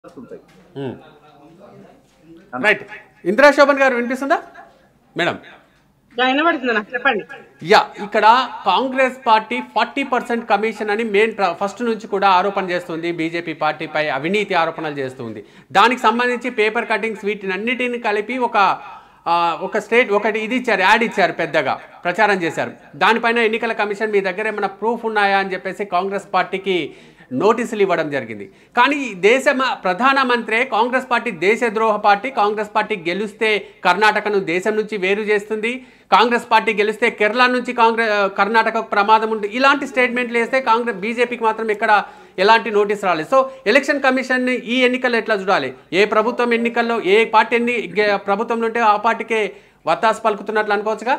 ఉంటాయి రైట్ ఇందిరా శోభన్ గారు వినిపిస్తుందా మేడం వినబడుతుంది నాకు చెప్పండి యా ఇక్కడ Congress party forty percent commission అని మెయిన్ ఫస్ట్ నుంచి కూడా ఆరోపణ చేస్తుంది బీజేపీ పార్టీపై అవినీతి ఆరోపణలు చేస్తుంది దానికి సంబంధించి పేపర్ కటింగ్స్ వీటిని అన్నిటిని కలిపి ఒక ఆ, ఒక స్టేట్ ఒకటి ఇది ఇచ్చారు యాడ్ ఇచ్చారు పెద్దగా ప్రచారం చేశారు దానిపైన ఎన్నికల కమిషన్ మీ దగ్గర ఏమైనా ప్రూఫ్ ఉన్నాయా అని చెప్పేసి కాంగ్రెస్ పార్టీకి నోటీసులు ఇవ్వడం జరిగింది కానీ ఈ దేశ మ- ప్రధానమంత్రే కాంగ్రెస్ పార్టీ దేశద్రోహ పార్టీ కాంగ్రెస్ పార్టీ గెలిస్తే కర్ణాటకను దేశం నుంచి వేరు చేస్తుంది కాంగ్రెస్ పార్టీ గెలిస్తే కేరళ నుంచి కాంగ్రెస్ కర్ణాటకకు ప్రమాదం ఉంటుంది ఇలాంటి స్టేట్మెంట్లు వేస్తే కాంగ్రెస్ బీజేపీకి మాత్రం ఇక్కడ ఎలాంటి నోటీస్ రాలేదు సో ఎలక్షన్ కమిషన్ ఈ ఎన్నికల్లో ఎట్లా చూడాలి ఏ ప్రభుత్వం ఎన్నికల్లో ఏ పార్టీ ఎన్ని గె- ప్రభుత్వంలో ఉంటే ఆ పార్టీకే వత్తాసు పలుకుతున్నట్లు అనుకోవచ్చుగా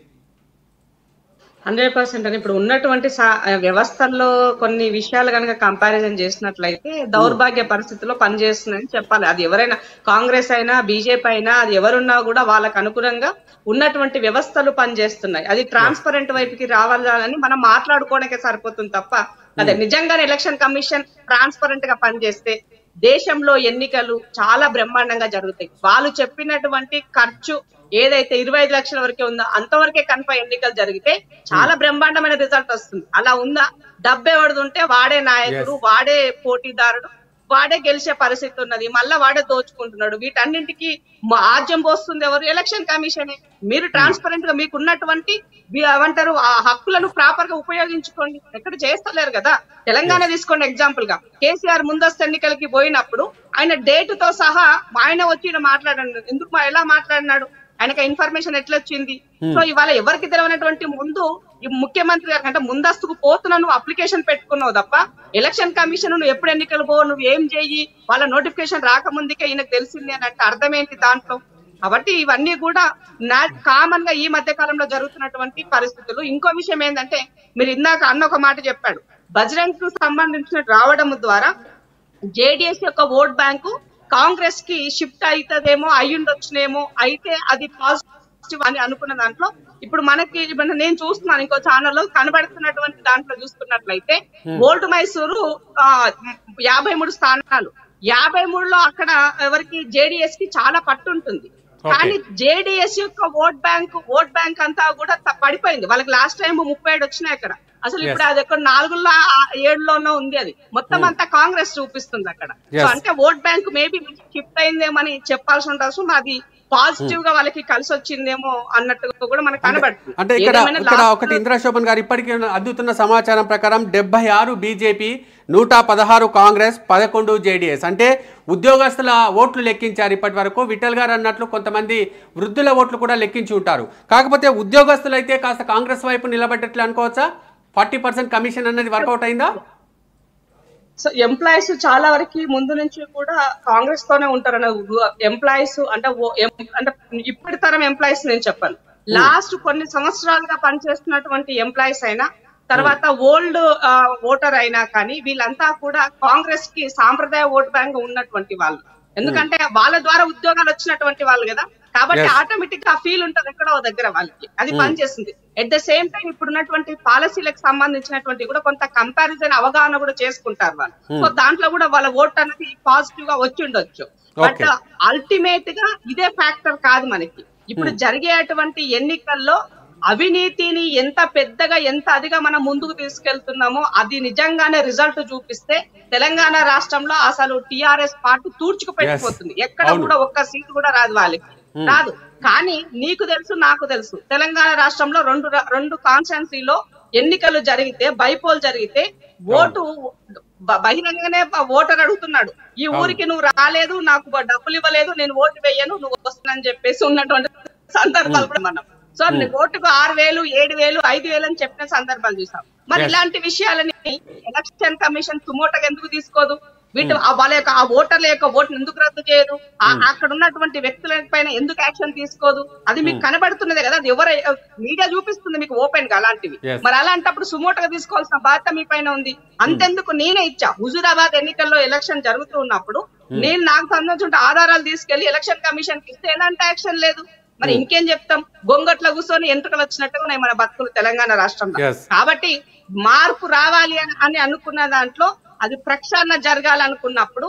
హండ్రెడ్ పర్సెంట్ అని ఇప్పుడు ఉన్నటువంటి సా- వ్యవస్థల్లో కొన్ని విషయాలు కనుక కంపారిజన్ చేసినట్లయితే దౌర్భాగ్య పరిస్థితిలో పనిచేస్తుందని చెప్పాలి అది ఎవరైనా కాంగ్రెస్ అయినా బీజేపీ అయినా అది ఎవరున్నా కూడా వాళ్ళకు అనుగుణంగా ఉన్నటువంటి వ్యవస్థలు పనిచేస్తున్నాయి అది ట్రాన్స్పరెంట్ వైపుకి రావాలని మనం మాట్లాడుకోవడానికే సరిపోతుంది తప్ప అదే నిజంగానే ఎలక్షన్ కమిషన్ ట్రాన్స్పరెంట్ గా పనిచేస్తే దేశంలో ఎన్నికలు చాలా బ్రహ్మాండంగా జరుగుతాయి వాళ్ళు చెప్పినటువంటి ఖర్చు ఏదైతే ఇరవై ఐదు లక్షల వరకే ఉందో అంతవరకే కనుక ఎన్నికలు జరిగితే చాలా బ్రహ్మాండమైన రిజల్ట్ వస్తుంది అలా ఉందా డబ్బే ఉంటే వాడే నాయకుడు వాడే పోటీదారుడు వాడే గెలిచే పరిస్థితి ఉన్నది మళ్ళా వాడే దోచుకుంటున్నాడు వీటన్నింటికి మ- ఆజ్యం పోస్తుంది ఎవరు ఎలక్షన్ కమిషన్ మీరు ట్రాన్స్పరెంట్ గా మీకు ఉన్నటువంటి వి- ఏమంటారు ఆ హక్కులను ప్రాపర్ గా ఉపయోగించుకోండి ఎక్కడ చేస్తలేరు కదా తెలంగాణ తీసుకోండి ఎగ్జాంపుల్ గా కేసీఆర్ ముందస్తు ఎన్నికలకి పోయినప్పుడు ఆయన డేట్ తో సహా ఆయన వచ్చి ఈయన మాట్లాడాడు ఎందుకు మా- ఎలా మాట్లాడినాడు ఆయనకి ఇన్ఫర్మేషన్ ఎట్లా వచ్చింది సో ఇవాళ ఎవరికి తెలియనటువంటి ముందు ఈ ముఖ్యమంత్రి గారికి అంటే ముందస్తుకు పోతున్నా నువ్వు అప్లికేషన్ పెట్టుకున్నావు తప్ప ఎలక్షన్ కమిషన్ నువ్వు ఎప్పుడు ఎన్నికలు పో నువ్వు ఏం చెయ్యి వాళ్ళ నోటిఫికేషన్ రాకముందుకే ఈయనకు తెలిసింది అని అంటే అర్థం ఏంటి దాంట్లో కాబట్టి ఇవన్నీ కూడా నా కామన్ గా ఈ మధ్య కాలంలో జరుగుతున్నటువంటి పరిస్థితులు ఇంకో విషయం ఏంటంటే మీరు ఇందాక అన్న ఒక మాట చెప్పాడు బజరంగ్ కు సంబంధించిన రావడం ద్వారా జేడిఎస్ యొక్క ఓట్ బ్యాంకు కాంగ్రెస్ కి షిఫ్ట్ అవుతుందేమో అయ్యుండొచ్చునేమో అయితే అది పాజిటివ్ అని అనుకున్న దాంట్లో ఇప్పుడు మనకి ఇప్పుడు నేను చూస్తున్నాను ఇంకో ఛానల్లో కనబడుతున్నటువంటి దాంట్లో చూసుకున్నట్లయితే ఓల్డ్ మైసూరు ఆ, యాభై మూడు స్థానాలు యాభై మూడులో అక్కడ ఎవరికి జేడిఎస్ కి చాలా పట్టు ఉంటుంది కానీ జేడిఎస్ యొక్క ఓట్ బ్యాంక్ ఓట్ బ్యాంక్ అంతా కూడా త- పడిపోయింది వాళ్ళకి లాస్ట్ టైం ముప్పై ఏడు వచ్చినాయి అక్కడ అసలు ఇప్పుడు అది ఎక్కడ నాలుగులో ఆ- ఏడులోనో ఉంది అది మొత్తం అంతా కాంగ్రెస్ చూపిస్తుంది అక్కడ సో Yes. అంటే ఓట్ బ్యాంక్ మేబీ షిఫ్ట్ అయిందేమని చెప్పాల్సి ఉంటుంది అది పాజిటివ్ గా వాళ్ళకి కలిసి వచ్చిందేమో అన్నట్టుగా కూడా మనకు కనబడుతుంది అంటే ఇక్కడ ఏదేమైనా ఇక్కడ last- ఒకటి ఇందిరా శోభన్ గారు ఇప్పటికీ అందుతున్న సమాచారం ప్రకారం డెబ్బై ఆరు బీజేపీ నూట పదహారు కాంగ్రెస్ పదకొండు జేడీఎస్ అంటే ఉద్యోగస్తుల ఓట్లు లెక్కించారు ఇప్పటి వరకు విఠల్ గారు అన్నట్లు కొంతమంది వృద్ధుల ఓట్లు కూడా లెక్కించి ఉంటారు కాకపోతే ఉద్యోగస్తులు అయితే కాస్త కాంగ్రెస్ వైపు నిలబడ్డట్లు అనుకోవచ్చా ఫార్టీ పర్సెంట్ కమిషన్ అనేది వర్కౌట్ అయిందా సో ఎంప్లాయీస్ చాలా వరకు ముందు నుంచి కూడా కాంగ్రెస్ తోనే ఉంటారు ఎంప్లాయీస్ అంటే ఓ- ఎం- అంటే ఇప్పటి తరం ఎంప్లాయీస్ నేను చెప్పాను లాస్ట్ కొన్ని సంవత్సరాలుగా పనిచేస్తున్నటువంటి ఎంప్లాయీస్ అయినా తర్వాత ఓల్డ్ ఓటర్ అయినా కానీ వీళ్ళంతా కూడా కాంగ్రెస్ కి సాంప్రదాయ ఓట్ బ్యాంక్ ఉన్నటువంటి వాళ్ళు ఎందుకంటే వాళ్ళ ద్వారా ఉద్యోగాలు వచ్చినటువంటి వాళ్ళు కదా కాబట్టి Yes. ఆటోమేటిక్ గా ఫీల్ ఉంటది ఎక్కడో ఓ దగ్గర వాళ్ళకి అది పనిచేస్తుంది ఎట్ ద సేమ్ టైం ఇప్పుడు ఉన్నటువంటి పాలసీలకు సంబంధించినటువంటి కూడా కొంత కంపారిజన్ అవగాహన కూడా చేసుకుంటారు వాళ్ళు సో దాంట్లో కూడా వాళ్ళ ఓట్ అనేది పాజిటివ్ గా వచ్చి ఉండొచ్చు బట్ Okay. అల్టిమేట్ గా ఇదే ఫ్యాక్టర్ కాదు మనకి ఇప్పుడు జరిగేటువంటి ఎన్నికల్లో అవినీతిని ఎంత పెద్దగా ఎంత అదిగా మనం ముందుకు తీసుకెళ్తున్నామో అది నిజంగానే రిజల్ట్ చూపిస్తే తెలంగాణ రాష్ట్రంలో అసలు టిఆర్ఎస్ పార్టీ తూర్చుకు పెట్టిపోతుంది ఎక్కడ అవును. కూడా ఒక్క సీటు కూడా రాదు వాళ్ళకి రాదు కానీ నీకు తెలుసు నాకు తెలుసు తెలంగాణ రాష్ట్రంలో రెండు రా- రెండు కాన్స్టిట్యున్సీలో ఎన్నికలు జరిగితే బైపోల్ జరిగితే ఓటు బ- బహిరంగంగానే బ- ఓటర్ అడుగుతున్నాడు ఈ ఊరికి నువ్వు రాలేదు నాకు బ- డబ్బులు ఇవ్వలేదు నేను ఓటు వేయను నువ్వు వస్తున్నాని చెప్పేసి ఉన్నటువంటి సందర్భాలు కూడా మనం సో నీ ఓటుకు ఆరు వేలు ఏడు వేలు ఐదు వేలు అని చెప్పిన సందర్భాలు చూసాం మరి Yes. ఇలాంటి విషయాలని ఎలక్షన్ కమిషన్ సుమోటగా ఎందుకు తీసుకోదు వీటి ఆ వాళ్ళ యొక్క ఆ ఓటర్ల యొక్క ఓటును ఎందుకు రద్దు చేయదు ఆ- అక్కడ ఉన్నటువంటి వ్యక్తుల పైన ఎందుకు యాక్షన్ తీసుకోదు అది మీకు కనబడుతున్నదే కదా అది ఎవరు మీడియా చూపిస్తుంది మీకు ఓపెన్ గా అలాంటివి Yes. మరి అలాంటప్పుడు సుమోటగా తీసుకోవాల్సిన బాధ్యత మీ పైన ఉంది అంతెందుకు నేనే ఇచ్చా హుజూరాబాద్ ఎన్నికల్లో ఎలక్షన్ జరుగుతూ ఉన్నప్పుడు నేను నాకు సంబంధించిన ఆధారాలు తీసుకెళ్లి ఎలక్షన్ కమిషన్ కి ఇస్తే ఎలాంటి యాక్షన్ లేదు మరి ఇంకేం చెప్తాం గొంగట్లో కూర్చొని ఎంట్రుకలు వచ్చినట్టుగా ఉన్నాయి మన బతుకులు తెలంగాణ రాష్ట్రంలో Yes. కాబట్టి మార్పు రావాలి అని- అని అనుకున్న దాంట్లో అది ప్రక్షాళన జరగాలనుకున్నప్పుడు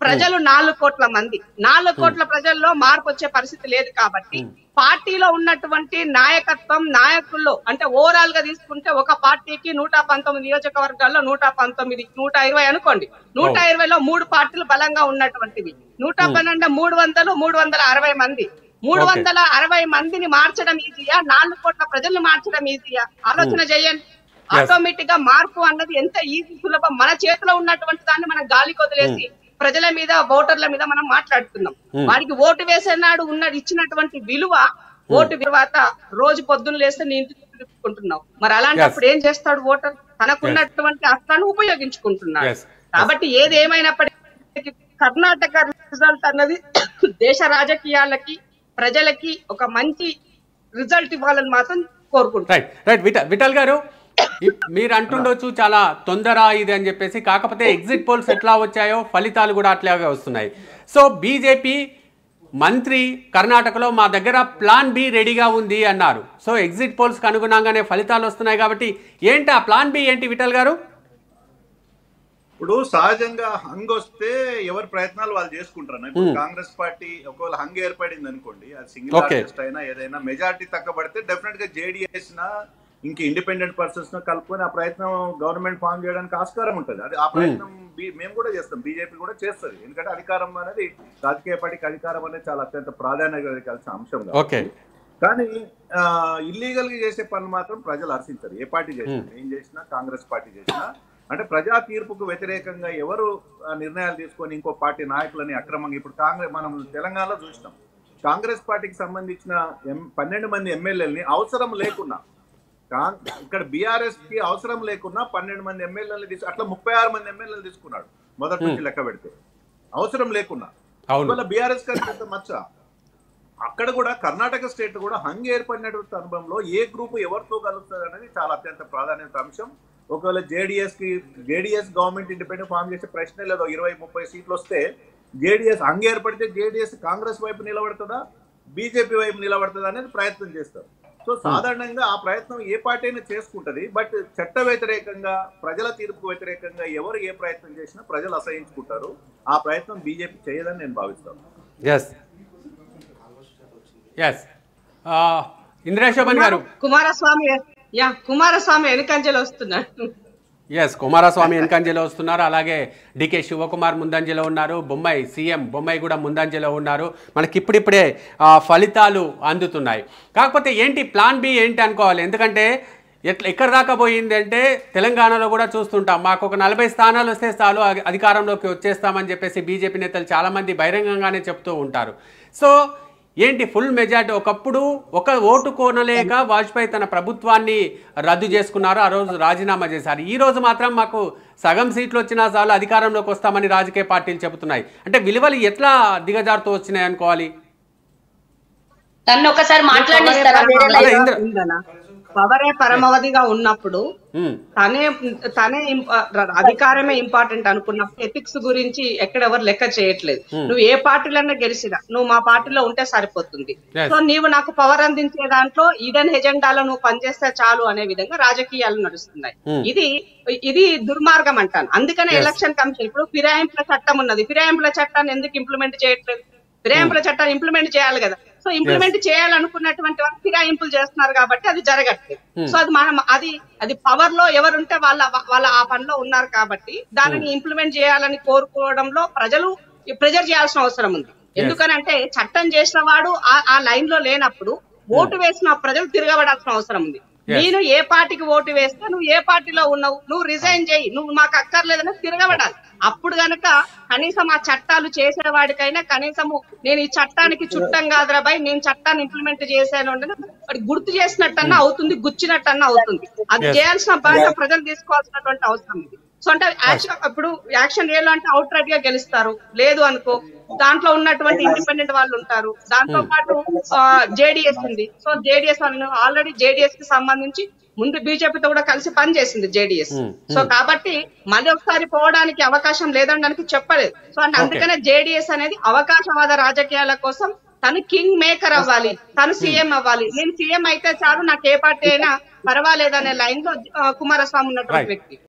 ప్రజలు నాలుగు కోట్ల మంది నాలుగు కోట్ల ప్రజల్లో మార్పు వచ్చే పరిస్థితి లేదు కాబట్టి పార్టీలో ఉన్నటువంటి నాయకత్వం నాయకుల్లో అంటే ఓవరాల్ గా తీసుకుంటే ఒక పార్టీకి నూట పంతొమ్మిది నియోజకవర్గాల్లో నూట పంతొమ్మిది నూట ఇరవై అనుకోండి నూట ఇరవైలో మూడు పార్టీలు బలంగా ఉన్నటువంటివి నూట పన్నెండు మూడు వందలు మూడు వందల అరవై మంది మూడు Okay. వందల అరవై మందిని మార్చడం ఈజీయా నాలుగు కోట్ల ప్రజల్ని మార్చడం ఈజీయా ఆలోచన చేయండి ఆటోమేటిక్ గా మార్పు అన్నది ఎంత ఈజీ సులభం మన చేతిలో ఉన్నటువంటి దాన్ని మనం గాలికి వదిలేసి ప్రజల మీద ఓటర్ల మీద మనం మాట్లాడుతున్నాం వాడికి ఓటు వేసే నాడు ఉన్న ఇచ్చినటువంటి విలువ ఓటు తర్వాత రోజు పొద్దున్న లేస్తే నీ ఇంటికి తిప్పుకుంటున్నావు మరి అలాంటప్పుడు ఏం చేస్తాడు ఓటర్ తనకున్నటువంటి అస్త్రాన్ని ఉపయోగించుకుంటున్నాడు Yes. కాబట్టి ఏది ఏమైనప్పటికీ కర్ణాటక రిజల్ట్ అన్నది దేశ రాజకీయాలకి ప్రజలకి ఒక మంచి రిజల్ట్ ఇవ్వాలని మాత్రం కోరుకుంటున్నాను రైట్ రైట్ విఠల్ విఠల్ గారు ఇప్- మీరు అంటుండొచ్చు చాలా తొందర ఇది అని చెప్పేసి కాకపోతే ఎగ్జిట్ పోల్స్ ఎట్లా వచ్చాయో ఫలితాలు కూడా అట్లాగే వస్తున్నాయి సో బీజేపీ మంత్రి కర్ణాటకలో మా దగ్గర ప్లాన్ బి రెడీగా ఉంది అన్నారు సో ఎగ్జిట్ పోల్స్కి అనుగుణంగానే ఫలితాలు వస్తున్నాయి కాబట్టి ఏంటి ఆ ప్లాన్ బి ఏంటి విఠల్ గారు ఇప్పుడు సహజంగా హంగ్ వస్తే ఎవరి ప్రయత్నాలు వాళ్ళు చేసుకుంటారు ఇప్పుడు కాంగ్రెస్ పార్టీ ఒకవేళ హంగ్ ఏర్పడింది అనుకోండి అది సింగిల్ Okay. ఆర్టిస్ట్ అయినా ఏదైనా మెజారిటీ తగ్గబడితే డెఫినెట్ గా జేడీఎస్ నా ఇంక ఇండిపెండెంట్ పర్సన్స్ ను కలుపుకొని ఆ ప్రయత్నం గవర్నమెంట్ ఫామ్ చేయడానికి ఆస్కారం ఉంటుంది అది ఆ ప్రయత్నం బి- మేము కూడా చేస్తాం బీజేపీ కూడా చేస్తుంది ఎందుకంటే అధికారం అనేది రాజకీయ పార్టీకి అధికారం అనేది చాలా అత్యంత ప్రాధాన్యత కలిసిన అంశం కాబట్టి. ఓకే కానీ ఇల్లీగల్ గా చేసే పనులు మాత్రం ప్రజలు హర్షించరు ఏ పార్టీ చేసినా ఏం చేసినా కాంగ్రెస్ పార్టీ చేసినా అంటే ప్రజా తీర్పుకు వ్యతిరేకంగా ఎవరు ఆ, నిర్ణయాలు తీసుకొని ఇంకో పార్టీ నాయకులని అక్రమంగా ఇప్పుడు కాంగ్రెస్ మనం తెలంగాణలో చూసినాం కాంగ్రెస్ పార్టీకి సంబంధించిన ఎం పన్నెండు మంది ఎమ్మెల్యేలని అవసరం లేకున్నా కాం- ఇక్కడ బీఆర్ఎస్ కి అవసరం లేకున్నా పన్నెండు మంది ఎమ్మెల్యేలు తీసు అట్లా ముప్పై ఆరు మంది ఎమ్మెల్యేలు తీసుకున్నాడు మొదటి నుంచి లెక్క పెడితే అవసరం లేకున్నా అవును ఇవాళ బీఆర్ఎస్ గారికి ఎంత మచ్చ అక్కడ కూడా కర్ణాటక స్టేట్ కూడా హంగ్ ఏర్పడినటువంటి అనుభవంలో ఏ గ్రూప్ ఎవరితో కలుస్తుంది అనేది చాలా అత్యంత ప్రాధాన్యత అంశం ఒకవేళ జేడీఎస్ కి జేడీఎస్ గవర్నమెంట్ ఇండిపెండెంట్ ఫామ్ చేసే ప్రశ్న లేదో ఇరవై ముప్పై సీట్లు వస్తే జేడీఎస్ హంగ్ ఏర్పడితే జేడీఎస్ కాంగ్రెస్ వైపు నిలబడుతుందా బీజేపీ వైపు నిలబడుతుందా అనేది ప్రయత్నం చేస్తారు సో సాధారణంగా ఆ ప్రయత్నం ఏ పార్టీ అయినా చేసుకుంటది బట్ చట్ట వ్యతిరేకంగా ప్రజల తీర్పుకు వ్యతిరేకంగా ఎవరు ఏ ప్రయత్నం చేసినా ప్రజలు అసహించుకుంటారు ఆ ప్రయత్నం బీజేపీ చేయదని నేను భావిస్తాను ఎస్ ఎస్ ఇంద్రేశోభన్ గారు కుమారస్వామి యా కుమారస్వామి వెనుకంజలు వస్తున్నాడు ఎస్ కుమారస్వామి వెనకంజలో వస్తున్నారు అలాగే డికే శివకుమార్ ముందంజలో ఉన్నారు బొమ్మాయి సీఎం బొమ్మాయి కూడా ముందంజలో ఉన్నారు మనకి ఇప్పుడిప్పుడే ఆ, ఫలితాలు అందుతున్నాయి కాకపోతే ఏంటి ప్లాన్ బి ఏంటి అనుకోవాలి ఎందుకంటే ఎట్లా ఎక్కడ దాకా పోయింది అంటే తెలంగాణలో కూడా చూస్తుంటాం మాకు ఒక నలభై స్థానాలు వస్తే చాలు అధి- అధికారంలోకి వచ్చేస్తామని చెప్పేసి బీజేపీ నేతలు చాలామంది బహిరంగంగానే చెప్తూ ఉంటారు సో ఏంటి ఫుల్ మెజార్టీ ఒకప్పుడు ఒక ఓటు కోనలేక వాజ్పేయి తన ప్రభుత్వాన్ని రద్దు చేసుకున్నారు ఆ రోజు రాజీనామా చేశారు ఈ రోజు మాత్రం మాకు సగం సీట్లు వచ్చినా చాలు అధికారంలోకి వస్తామని రాజకీయ పార్టీలు చెబుతున్నాయి అంటే విలువలు ఎట్లా దిగజారుతూ వచ్చినాయి అనుకోవాలి నన్ను ఒకసారి మాట్లాడిస్తారా వేరే అదే లైన్ ఇంద్ర- ఉందనా? పవరే పరమావధిగా ఉన్నప్పుడు ఉమ్, తనే తనే ఇం- అధికారమే ఇంపార్టెంట్ అనుకున్నప్పుడు ఎథిక్స్ గురించి ఎక్కడెవరు లెక్క చేయట్లేదు నువ్వు ఏ పార్టీలన్నా గెలిచినా నువ్వు మా పార్టీలో ఉంటే సరిపోతుంది Yes. సో నీవు నాకు పవర్ అందించే దాంట్లో ఈడెన్ ఎజెండాలో నువ్వు పనిచేస్తే చాలు అనే విధంగా రాజకీయాలు నడుస్తున్నాయి Hmm. ఇది ఇది దుర్మార్గం అంటాను అందుకనే Yes. ఎలక్షన్ కమిషన్ ఇప్పుడు ఫిరాయింపుల చట్టం ఉన్నది ఫిరాయింపుల చట్టాన్ని ఎందుకు ఇంప్లిమెంట్ చేయట్లేదు ఫిరాయింపుల చట్టాన్ని ఇంప్లిమెంట్ చేయాలి కదా సో ఇంప్లిమెంట్ చేయాలనుకున్నటువంటి వాళ్ళు ఫిరాయింపులు చేస్తున్నారు కాబట్టి అది జరగట్లేదు సో అది మనం అది అది పవర్ లో ఎవరుంటే వాళ్ళ వాళ్ళ ఆ పనిలో ఉన్నారు కాబట్టి దానిని ఇంప్లిమెంట్ చేయాలని కోరుకోవడంలో ప్రజలు ప్రెజర్ చేయాల్సిన అవసరం ఉంది ఎందుకనంటే చట్టం చేసిన వాడు ఆ- ఆ లైన్ లో లేనప్పుడు ఓటు వేసిన ప్రజలు తిరగబడాల్సిన అవసరం ఉంది Yes. నేను ఏ పార్టీకి ఓటు వేస్తే నువ్వు ఏ పార్టీలో ఉన్నావు నువ్వు రిజైన్ చేయి నువ్వు మాకు అక్కర్లేదని తిరగబడాలి అప్పుడు గనక కనీసం ఆ చట్టాలు చేసేవాడికైనా కనీసము నేను ఈ చట్టానికి చుట్టం కాదురా బాయ్ నేను చట్టాన్ని ఇంప్లిమెంట్ చేశాను అంటే వాడి గుర్తు చేసినట్టన్నా అవుతుంది గుచ్చినట్టన్నా అవుతుంది అది Yes. చేయాల్సిన బాధ్యత ప్రజలు తీసుకోవాల్సినటువంటి అవసరం ఉంది సో అంటే యాక్షన్ ఇప్పుడు యాక్షన్ రియల్ అంటే అవుట్ రైట్ గా గెలుస్తారు లేదు అనుకో దాంట్లో ఉన్నటువంటి ఇండిపెండెంట్ వాళ్ళు ఉంటారు దాంతో పాటు జేడిఎస్ ఉంది సో జేడిఎస్ వాళ్ళు ఆల్రెడీ జేడిఎస్ కి సంబంధించి ముందు బీజేపీతో కూడా కలిసి పనిచేసింది జేడిఎస్ Hmm. సో కాబట్టి మళ్ళీ ఒకసారి పోవడానికి అవకాశం లేదనడానికి చెప్పలేదు సో అంటే అందుకనే జేడిఎస్ అనేది అవకాశవాద రాజకీయాల కోసం తను కింగ్ మేకర్ అవ్వాలి తను సీఎం అవ్వాలి నేను సీఎం అయితే చాలు నాకు ఏ పార్టీ అయినా పర్వాలేదనే లైన్ లో ఆ, కుమారస్వామి ఉన్నటువంటి Right. వ్యక్తి